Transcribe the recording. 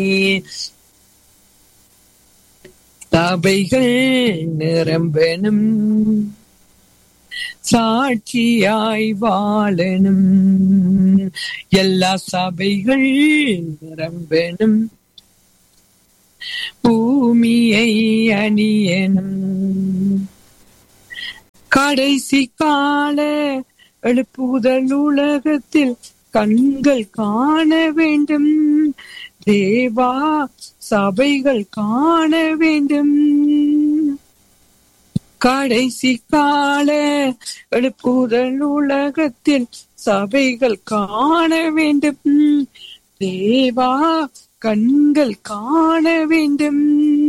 சபைகள் நிரம்பெனும் சாட்சியாய் வாழனும் எல்லா சபைகள் நிரம்பெனும் பூமியை அணியனும் கடைசி கால எழுப்புதல் உலகத்தில் கண்கள் காண வேண்டும் தேவா சபைகள் காண வேண்டும் கடைசி கால எழுப்புதல் உலகத்தில் சபைகள் காண வேண்டும் தேவா கண்கள் காண வேண்டும்